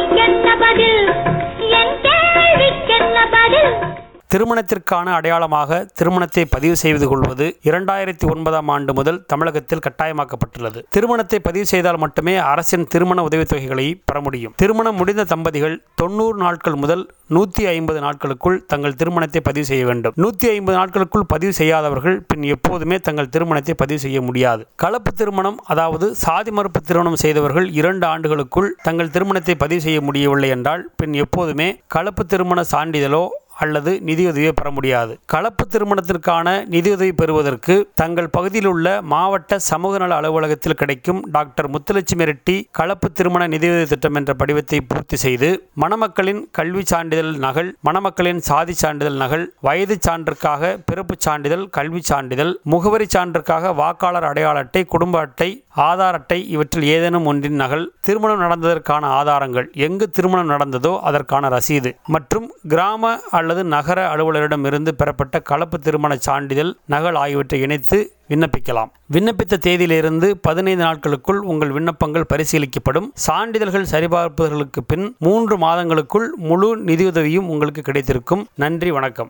கேள்விக்கென்ன பதில் என் கேள்விக்கென்ன பதில் திருமணத்திற்கான அடையாளமாக திருமணத்தை பதிவு செய்து கொள்வது இரண்டாயிரத்தி ஒன்பதாம் ஆண்டு முதல் தமிழகத்தில் கட்டாயமாக்கப்பட்டுள்ளது திருமணத்தை பதிவு செய்தால் மட்டுமே அரசின் திருமண உதவித்தொகைகளை பெற முடியும் திருமணம் முடிந்த தம்பதிகள் தொண்ணூறு நாட்கள் முதல் நூற்றி ஐம்பது நாட்களுக்குள் தங்கள் திருமணத்தை பதிவு செய்ய வேண்டும் நூற்றி ஐம்பது நாட்களுக்குள் பதிவு செய்யாதவர்கள் பின் எப்போதுமே தங்கள் திருமணத்தை பதிவு செய்ய முடியாது கலப்பு திருமணம் அதாவது சாதி மறுப்பு திருமணம் செய்தவர்கள் இரண்டு ஆண்டுகளுக்குள் தங்கள் திருமணத்தை பதிவு செய்ய முடியவில்லை என்றால் பின் எப்போதுமே கலப்பு திருமண சான்றிதழோ அல்லது நிதியுதவியை பெற முடியாது கலப்பு திருமணத்திற்கான நிதியுதவி பெறுவதற்கு தங்கள் பகுதியில் உள்ள மாவட்ட சமூக நல அலுவலகத்தில் கிடைக்கும் டாக்டர் முத்துலட்சுமி ரெட்டி கலப்பு திருமண நிதியுதவி திட்டம் என்ற படிவத்தை பூர்த்தி செய்து மணமக்களின் கல்வி சான்றிதழ் நகல் மணமக்களின் சாதி சான்றிதழ் நகல் வயது சான்றுக்காக பிறப்புச் சான்றிதழ் கல்வி சான்றிதழ் முகவரி சான்றுக்காக வாக்காளர் அடையாள அட்டை குடும்ப அட்டை ஆதார் அட்டை இவற்றில் ஏதேனும் ஒன்றின் நகல் திருமணம் நடந்ததற்கான ஆதாரங்கள் எங்கு திருமணம் நடந்ததோ அதற்கான ரசீது மற்றும் கிராம அல்லது நகர அலுவலரிடமிருந்து பெறப்பட்ட கலப்பு திருமண சான்றிதழ் நகல் ஆகியவற்றை இணைத்து விண்ணப்பிக்கலாம் விண்ணப்பித்த தேதியிலிருந்து பதினைந்து நாட்களுக்குள் உங்கள் விண்ணப்பங்கள் பரிசீலிக்கப்படும் சான்றிதழ்கள் சரிபார்ப்புகளுக்கு பின் மூன்று மாதங்களுக்குள் முழு நிதியுதவியும் உங்களுக்கு கிடைத்திருக்கும் நன்றி வணக்கம்